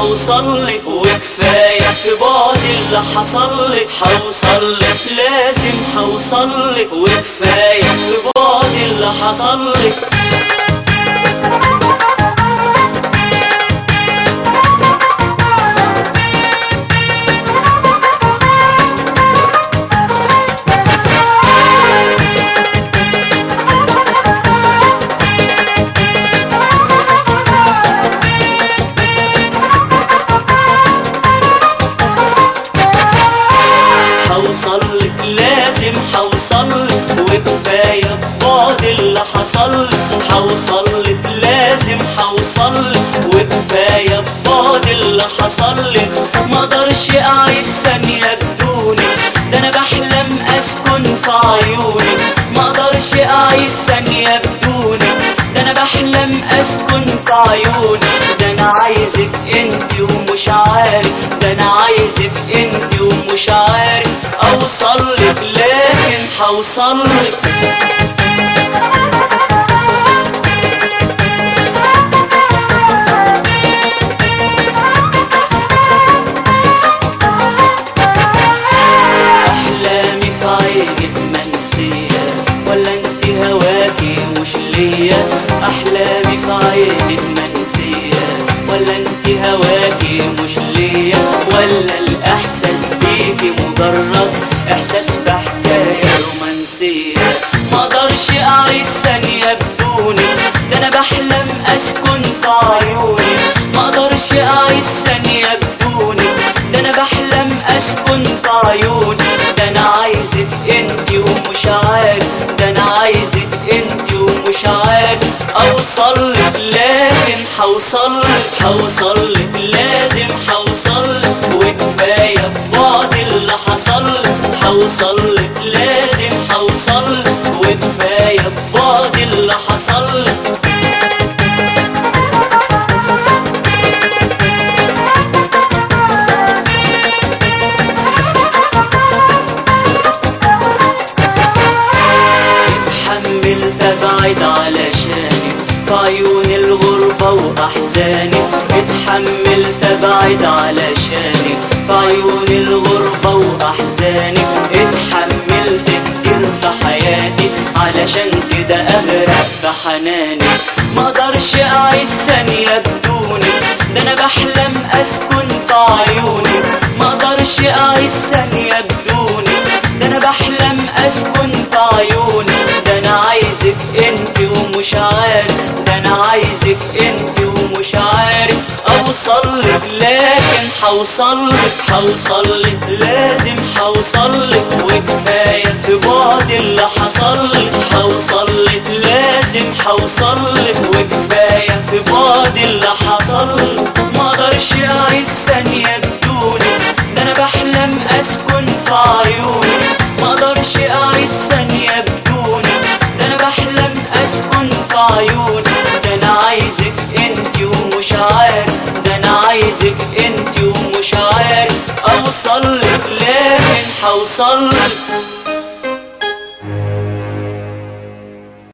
حوصلك وكفاية في بعد اللي حصلك حوصلك لازم حوصلك وكفاية في بعد اللي حصلك حوصلك لازم حوصلك وكفاية بعد اللي حصلك حوصلك لازم حوصلك وكفاية بعد اللي حصلك مقدرش اعيش ثانية بدونك ده انا بحلم اسكن في عيونك مقدرش اعيش ثانية بدونك ده انا بحلم اسكن في عيونك ده انا عايزك انت ومش عارف ده انا عايزك انت ومش عارف اوصلك لكن حوصلك احلامي في عينك منسية ولا انت هواكي مش ليا احلامي في عينك منسية ولا انت هواكي مش ليا ولا الاحساس بيكي مجرد احساس في حكاية رومانسية مقدرش اعيش ثانية بدونك ده انا بحلم اسكن في عيونك مقدرش اعيش ثانية بدونك ده انا بحلم اسكن في عيونك ده انا عايزك انت ومش عارف ده انا عايزك انت ومش عارف اوصلك لكن حوصلك حوصلك لازم حوصلك وكفايه بعد اللي حصلك حوصلك لازم حوصلك وكفايه بعد اللي حصلك اتحملت ابعد علشانك في عيون الغربة واحزانك اتحملت ابعد علشانك في عيون الغربة واحزانك اتحملت كتير في حياتي علشان كده اغرق في حنانك مقدرش اعيش ثانية بدونك ده انا بحلم اسكن في عيونك مقدرش اعيش ثانية بدونك ده انا بحلم اسكن في عيونك ده انا عايزك انت ومش عارف ده انا عايزك انت ومش عارف اوصلك لكن حوصلك حوصلك لازم حوصلك وكفايه في بعد اللي حصلك حوصلك لازم حوصلك وكفايه في بعد اللي حصلك مقدرش اعيش ثانيه بدونك ده انا بحلم اسكن في عيونك مقدرش اعيش ثانيه بدونك ده انا بحلم اسكن في عيونك ده انا عايزك انت ومش عارف ده انا عايزك انت ومش عارف اوصلك لكن حوصلك